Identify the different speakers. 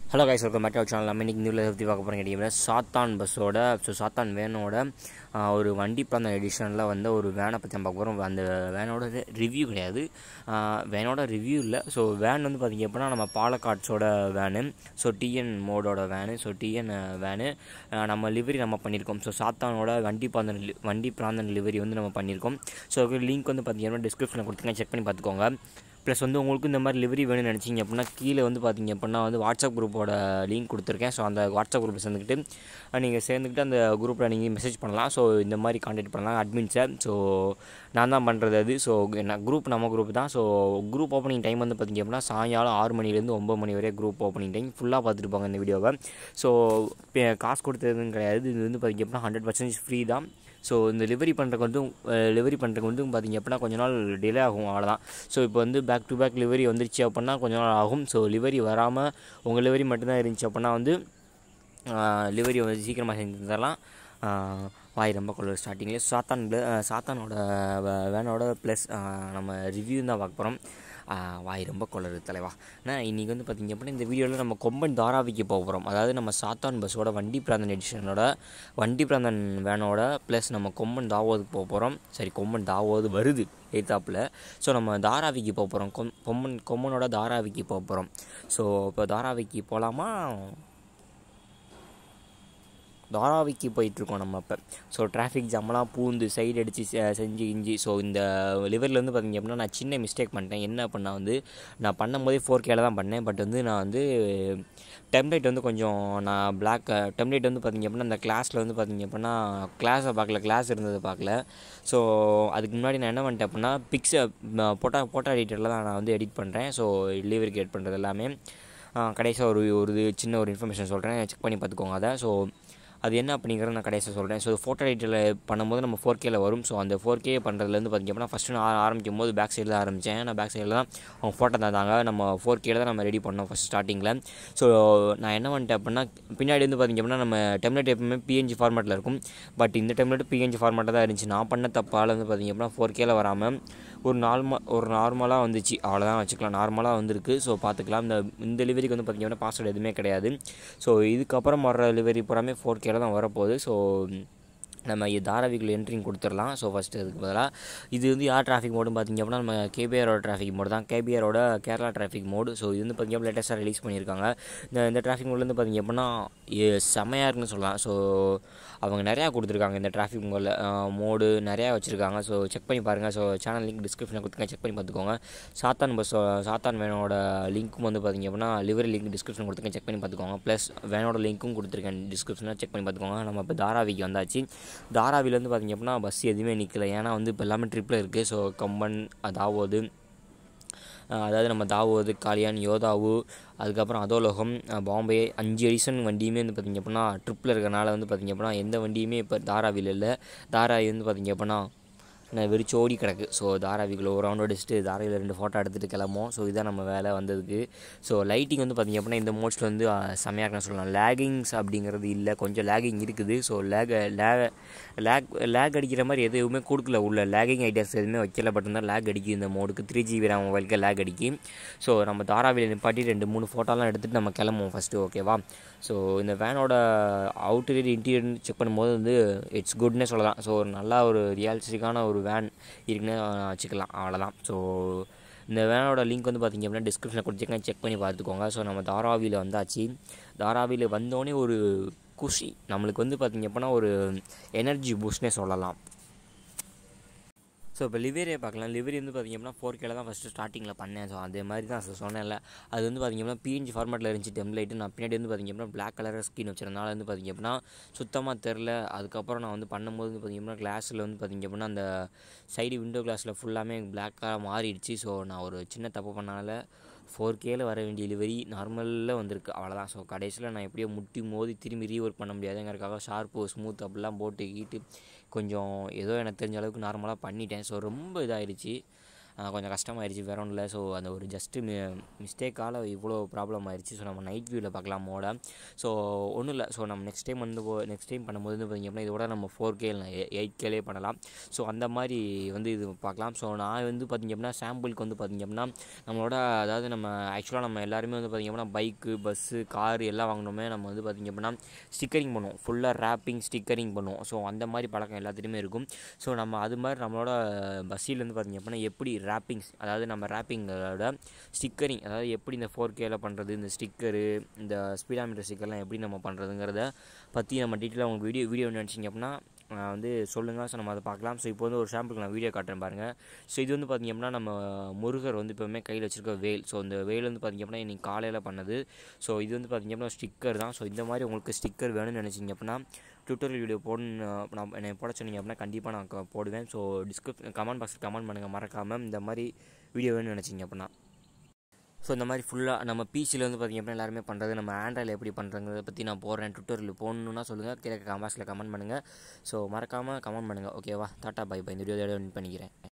Speaker 1: hello guys welcome back to channel நம்ம இன்றைக்கி நியூவில் பற்றி பார்க்க போகிறோம் கேட்டிங்கன்னா சாத்தான் பஸ்ஸோட ஸோ சாத்தான் வேனோட ஆஹ், ஒரு வண்டி பிறந்த எடிஷனில் வந்து ஒரு வேனை பற்றி நம்ம பார்க்க போகிறோம் அந்த வேனோட ரிவ்யூ கிடையாது ஆஹ், வேனோட ரிவ்யூ இல்லை ஸோ வேன் வந்து பார்த்திங்க அப்படின்னா நம்ம பாலக்காட்ஸோட வேனு ஸோ டிஎன் மோடோட வேனு ஸோ டிஎன் வேனு ஆஹ், நம்ம லிவரி நம்ம பண்ணியிருக்கோம் ஸோ சாத்தானோட வண்டி பிராந்தன் li- வண்டி பிராந்தன் லிவரி வந்து நம்ம பண்ணியிருக்கோம் ஸோ லிங்க் வந்து பார்த்தீங்கன்னா டிஸ்கிரிப்ஷனில் கொடுத்துருக்கேன் செக் பண்ணி பார்த்துக்கோங்க ப்ளஸ் வந்து உங்களுக்கு இந்த மாதிரி லிவரி வேணும்னு நினச்சிங்க அப்படின்னா கீழே வந்து பார்த்தீங்க அப்படின்னா வந்து வாட்ஸ்அப் குரூப்போட லிங்க் கொடுத்துருக்கேன் ஸோ அந்த வாட்ஸ்அப் குரூப் சேர்ந்துக்கிட்டு நீங்கள் சேர்ந்துக்கிட்டு அந்த குரூப்பில் நீங்கள் மெசேஜ் பண்ணலாம் ஸோ இந்த மாதிரி காண்டாக்ட் பண்ணலாம் அட்மின்ஸை ஸோ நான் தான் பண்ணுறது அது ஸோ என்ன குரூப் நம்ம குரூப் தான் ஸோ குரூப் ஓப்பனிங் டைம் வந்து பார்த்தீங்க அப்படின்னா சாயங்காலம் ஆறு மணிலேருந்து ஒம்பது மணி வரை குரூப் ஓப்பனிங் டைம் ஃபுல்லாக பார்த்துட்டு போங்க இந்த வீடியோவை ஸோ காசு கொடுத்ததுன்னு கிடையாது இது வந்து பார்த்தீங்க அப்படின்னா ஹண்ட்ரட் பர்சன்டேஜ் ஃப்ரீ தான் ஸோ இந்த டெலிவரி பண்ணுறதுக்கு வந்து டெலிவரி பண்ணுறதுக்கு வந்து பார்த்திங்க அப்படின்னா கொஞ்ச நாள் டிலே ஆகும் அவ்வளோதான் ஸோ இப்போ வந்து பேக் டு பேக் லிவரி வந்துருச்சு அப்படின்னா கொஞ்ச நாள் ஆகும் ஸோ லிவரி வராமல் உங்கள் லிவரி மட்டும்தான் இருந்துச்சு அப்படின்னா வந்து லிவரி வந்து சீக்கிரமாக செஞ்சு தரலாம் ஆஹ் வாய் ரொம்ப கொள்ள ஸ்டார்டிங்லேயே சாத்தான் ble- ஆஹ் சாத்தானோட வே- வேனோட ப்ளஸ் நம்ம ரிவ்யூ தான் பார்க்க போகிறோம் வாய் ரொம்ப கொள்ளரு தலைவா நான் இன்றைக்கி வந்து பார்த்திங்க அப்படின்னா இந்த வீடியோவில் நம்ம கொம்பன் தாராவிக்கு போக போகிறோம் அதாவது நம்ம சாத்தான் பஸ்ஸோட வண்டி பிராந்தன் எடிஷனோட வண்டி பிராந்தன் வேனோட ப்ளஸ் நம்ம கொம்பன் தாவோதுக்கு போக போகிறோம் சரி கொம்பன் தாவோது வருது எய்த்தாப்பில் ஸோ நம்ம தாராவிக்கு போக போகிறோம் கொம் கொம்பன் கொம்பனோட தாராவிக்கு போக போகிறோம் ஸோ இப்போ தாராவிக்கு போகலாமா தாராவிக்கு போயிட்டுருக்கோம் நம்ம இப்போ ஸோ டிராஃபிக் ஜாம்லாம் பூந்து சைடு அடித்து செஞ்சு இஞ்சி ஸோ இந்த லிவரில் வந்து பார்த்திங்க அப்படின்னா நான் சின்ன மிஸ்டேக் பண்ணிட்டேன் என்ன பண்ணால் வந்து நான் பண்ணும்போதே ஃபோர் கேல தான் பண்ணேன் பட் வந்து நான் வந்து டெம்ப்ளேட் வந்து கொஞ்சம் நான் பிளாக் டெம்ப்ளேட் வந்து பார்த்திங்க அப்படின்னா இந்த கிளாஸில் வந்து பார்த்திங்க அப்படின்னா கிளாஸை பார்க்கல கிளாஸ் இருந்ததை பார்க்கல ஸோ அதுக்கு முன்னாடி நான் என்ன பண்ணிட்டேன் அப்படின்னா பிக்ஸை போட்டா போட்டோ எடிட்டரில் தான் நான் வந்து எடிட் பண்ணுறேன் ஸோ லிவருக்கு எடிட் பண்ணுறது எல்லாமே கடைசியாக ஒரு ஒரு இது சின்ன ஒரு இன்ஃபர்மேஷன் சொல்கிறேன் செக் பண்ணி பார்த்துக்கோங்க அதை ஸோ அது என்ன அப்படிங்கிறத நான் கடைசியாக சொல்கிறேன் ஸோ ஃபோட்டோ எடிட்டில் பண்ணும்போது நம்ம ஃபோர் கேல வரும் ஸோ அந்த ஃபோர் கே பண்ணுறதுலேருந்து பார்த்திங்க அப்படின்னா ஃபஸ்ட்டு நான் ஆ- ஆரம்பிக்கும் போது பேக் சைடில் ஆரம்பித்தேன் நான் பேக் சைடில் தான் அவங்க ஃபோட்டோ தந்தாங்க நம்ம ஃபோர் கேல தான் நம்ம ரெடி பண்ணோம் ஃபஸ்ட் ஸ்டார்டிங்கில் ஸோ நான் என்ன பண்ணிட்டேன் அப்படின்னா பின்னாடி வந்து பார்த்திங்க அப்படின்னா நம்ம டெம்லெட் எப்பவுமே பிஎன்ஜி ஃபார்மேட்டில் இருக்கும் பட் இந்த டெம்லெட் பிஎன்ஜி ஃபார்மேட்டில் தான் இருந்துச்சு நான் பண்ண தப்பால் வந்து பார்த்திங்க அப்படின்னா ஃபோர் கேல வராமல் ஒரு நார்மல் ஒரு நார்மலாக வந்துச்சு அவ்வளோதான் வச்சுக்கலாம் நார்மலாக வந்திருக்கு ஸோ பார்த்துக்கலாம் இந்த இந்த டெலிவரிக்கு வந்து பார்த்திங்கன்னா பாஸ்வேர்டு எதுவுமே கிடையாது ஸோ இதுக்கப்புறம் வர டெலிவரி பூராமே ஃபோர் கேல தான் வரப்போகுது ஸோ நம்ம இ- தாராவிக்குள்ள என்ட்ரிங் கொடுத்துடலாம் ஸோ ஃபஸ்ட்டு அதுக்கு பதிலாக இது வந்து யார் டிராஃபிக் மோடுன்னு பார்த்தீங்க அப்படின்னா நம்ம கேபிஆரோட டிராஃபிக் மோடு தான் கேபிஆரோட கேரளா டிராஃபிக் மோடு ஸோ இது வந்து பார்த்திங்க அப்படின்னா லேட்டஸ்ட்டாக ரிலீஸ் பண்ணியிருக்காங்க இந்த இந்த டிராஃபிக் மோட்லேருந்து பார்த்திங்க அப்படின்னா எ- செமையாக இருக்குன்னு சொல்லலாம் ஸோ அவங்க நிறையா கொடுத்துருக்காங்க இந்த டிராஃபிக் மோடில் மோடு நிறையா வச்சுருக்காங்க ஸோ செக் பண்ணி பாருங்கள் ஸோ சேனல் லிங்க் டிஸ்கிரிப்ஷனில் கொடுத்துருங்க செக் பண்ணி பார்த்துக்கோங்க சாத்தான் பஸ் சாத்தான் வேனோட லிங்க்கும் வந்து பார்த்திங்க அப்படின்னா லிவரி லிங்க் டிஸ்கிரிப்ஷன் கொடுத்துருக்கேன் செக் பண்ணி பார்த்துக்கோங்க ப்ளஸ் வேனோட லிங்க்கும் கொடுத்துருக்கேன் டிஸ்கிரிப்ஷனில் செக் பண்ணி பார்த்துக்கோங்க நம்ம இப்போ தாராவிக்கு வந்தாச்சு தாராவிலேருந்து பார்த்திங்க அப்படின்னா பஸ் எதுவுமே நிற்கல ஏன்னா வந்து இப்போ எல்லாமே ட்ரிப்பில் இருக்குது ஸோ கம்பன் அதாவது அஹ் அதாவது நம்ம தாவோது காளியான் யோதாவு அதுக்கப்புறம் அதோலோகம் அஹ் பாம்பே அஞ்சு எடிஷன் வண்டியுமே வந்து பார்த்திங்க அப்படின்னா ட்ரிப்பில் இருக்கிறனால வந்து பார்த்திங்க அப்படின்னா எந்த வண்டியுமே இப்போ தாராவியில் இல்லை தாராவி வந்து பார்த்திங்க அப்படின்னா நான் வெறிச்சு ஓடி கிடக்கு ஸோ தாராவிக்குள்ள ஒரு ரவுண்ட் அடிச்சுட்டு தாராவியில் ரெண்டு ஃபோட்டோ எடுத்துகிட்டு கிளம்போம் ஸோ இதான் நம்ம வேலை வந்ததுக்கு ஸோ லைட்டிங் வந்து பார்த்திங்க அப்படின்னா இந்த மோட்ஸில் வந்து அஹ், செமையாக இருக்குன்னு சொல்லலாம் லேகிங்ஸ் அப்படிங்கிறது இல்லை கொஞ்சம் லேகிங் இருக்குது so lag lag lag lag அடிக்கிற மாதிரி எதுவுமே கொடுக்கல உள்ள லேகிங் ஐடியாஸ் எதுவுமே வைக்கல பட் இருந்தால் லேக் அடிக்குது இந்த மோடுக்கு த்ரீ ஜிபி ரேம் மொபைலுக்கு லேக் அடிக்கி ஸோ நம்ம தாராவியில் நிப்பாட்டி ரெண்டு மூணு ஃபோட்டோலாம் எடுத்துகிட்டு நம்ம கிளம்புவோம் ஃபஸ்ட்டு ஓகேவா ஸோ இந்த வேனோட அவுட்டரியர் இன்டீரியர் செக் பண்ணும்போது வந்து இட்ஸ் குட்னே சொல்லலாம் ஸோ ஒரு நல்ல ஒரு ரியாலிஸ்டிக்கான ஒரு வேன் இருக்குன்னு வச்சுக்கலாம் அவ்வளோதான் ஸோ இந்த வேனோட லிங்க் வந்து பார்த்திங்க அப்படின்னா டிஸ்கிரிப்ஷனில் கொடுத்துருக்கேன் செக் பண்ணி பார்த்துக்கோங்க ஸோ நம்ம தாராவியில் வந்தாச்சு தாராவியில் வந்தோடனே ஒரு குஷி நம்மளுக்கு வந்து பார்த்திங்க அப்படின்னா ஒரு எனர்ஜி பூஸ்ட்னே சொல்லலாம் ஸோ இப்போ லிவரியை பார்க்கலாம் லிவரி வந்து பார்த்திங்க அப்படின்னா ஃபோர் கேல தான் ஃபஸ்ட்டு ஸ்டார்டிங்கில் பண்ணேன் ஸோ அதே மாதிரி தான் சொ- சொன்னேன்ல அது வந்து பார்த்திங்க அப்படின்னா பிஎன்ஜி ஃபார்மேட்டில் இருந்துச்சு டெம்ப்ளைட்டு நான் பின்னாடி வந்து பார்த்திங்க அப்படின்னா பிளாக் கலர் ஸ்கின் வச்சிருந்தனால வந்து பார்த்திங்க அப்படின்னா சுத்தமாக தெரில அதுக்கப்புறம் நான் வந்து பண்ணும்போது வந்து பார்த்திங்க அப்படின்னா கிளாஸில் வந்து பார்த்திங்க அப்படின்னா அந்த சைடு விண்டோ கிளாஸில் ஃபுல்லாமே பிளாக்காக மாறிடுச்சு ஸோ நான் ஒரு சின்ன தப்பு பண்ணனால ஃபோர் கேல வர வேண்டிய டெலிவரி நார்மலில் வந்திருக்கு அவ்வளோதான் ஸோ கடைசியில் நான் எப்படியோ முட்டி மோதி திரும்பி ரீஒர்க் பண்ண முடியாதுங்கிறதுக்காக ஷார்ப்பு ஸ்மூத் அப்படிலாம் போட்டு கீட்டு கொஞ்சம் ஏதோ எனக்கு தெரிஞ்ச அளவுக்கு நார்மலாக பண்ணிட்டேன் ஸோ ரொம்ப இதாகிடுச்சு கொஞ்சம் கஷ்டமாயிருச்சு வேற ஒன்றும் இல்லை ஸோ அந்த ஒரு ஜஸ்ட்டு மி மிஸ்டேக்கால் இவ்வளோ ப்ராப்ளம் ஆயிடுச்சு ஸோ நம்ம நைட் வியூவில் பார்க்கலாம் மோட ஸோ ஒன்றும் இல்லை ஸோ நம்ம நெக்ஸ்ட் டைம் வந்து நெக்ஸ்ட் டைம் பண்ணும்போது வந்து பார்த்திங்க அப்படின்னா இதோட நம்ம ஃபோர் கே எயிட் கேலே பண்ணலாம் ஸோ அந்த மாதிரி வந்து இது பார்க்கலாம் ஸோ நான் வந்து பார்த்திங்க அப்படின்னா சாம்பிளுக்கு வந்து பார்த்திங்க அப்படின்னா நம்மளோட அதாவது நம்ம ஆக்சுவலாக நம்ம எல்லாருமே வந்து பார்த்திங்க அப்படின்னா பைக்கு பஸ்ஸு கார் எல்லாம் வாங்கினோமே நம்ம வந்து பார்த்திங்க அப்படின்னா ஸ்டிக்கரிங் பண்ணுவோம் ஃபுல்லாக ரேப்பிங் ஸ்டிக்கரிங் பண்ணுவோம் ஸோ அந்த மாதிரி பழக்கம் எல்லாத்துலேயுமே இருக்கும் ஸோ நம்ம அது மாதிரி நம்மளோட பஸ்ஸில் வந்து பார்த்திங்க அப்படின்னா எப்படி ரேப்பிங்ஸ் அதாவது நம்ம ரேப்பிங்கோட ஸ்டிக்கரிங் அதாவது எப்படி இந்த ஃபோர் கேல பண்ணுறது இந்த ஸ்டிக்கரு இந்த ஸ்பீடாமீட்டர் ஸ்டிக்கர்லாம் எப்படி நம்ம பண்ணுறதுங்கிறத பற்றி நம்ம டீட்டெயிலாக உங்களுக்கு வீடியோ வீடியோ நினச்சிங்க அப்படின்னா ஆஹ் வந்து சொல்லுங்கள் ஸோ நம்ம அதை பார்க்கலாம் ஸோ இப்போ வந்து ஒரு சாம்பிளுக்கு நான் வீடியோ காட்டுறேன் பாருங்கள் ஸோ இது வந்து பார்த்திங்க அப்படின்னா நம்ம முருகர் வந்து எப்போவுமே கையில் வச்சிருக்க வேல் ஸோ இந்த வேல் வந்து பார்த்திங்க அப்படின்னா இன்னைக்கு காலையில் பண்ணது ஸோ இது வந்து பார்த்திங்க அப்படின்னா ஸ்டிக்கர் தான் ஸோ இந்த மாதிரி உங்களுக்கு ஸ்டிக்கர் வேணும்னு நினச்சிங்க அப்படின்னா ட்விட்டர் வீடியோ போடணும் நான் என்னை போட சொன்னீங்க அப்படின்னா கண்டிப்பாக நான் க- போடுவேன் ஸோ டிஸ்கிரிப் கமெண்ட் பாக்ஸில் கமெண்ட் பண்ணுங்கள் மறக்காமல் இந்த மாதிரி வீடியோ வேணும்னு நினச்சிங்க அப்படின்னா ஸோ இந்த மாதிரி ஃபுல்லாக நம்ம பிசியில் வந்து பார்த்திங்க அப்படின்னா எல்லாருமே பண்ணுறது நம்ம ஆண்ட்ராய்டில் எப்படி பண்ணுறங்கிறத பற்றி நான் போடுறேன் ட்விட்டரில் போடணுன்னா சொல்லுங்கள் கீழே கமெண்ட்ஸில் கமெண்ட் பண்ணுங்கள் ஸோ மறக்காமல் கமெண்ட் பண்ணுங்கள் ஓகேவா டாட்டா பை பை இந்த வீடியோ வின் பண்ணிக்கிறேன்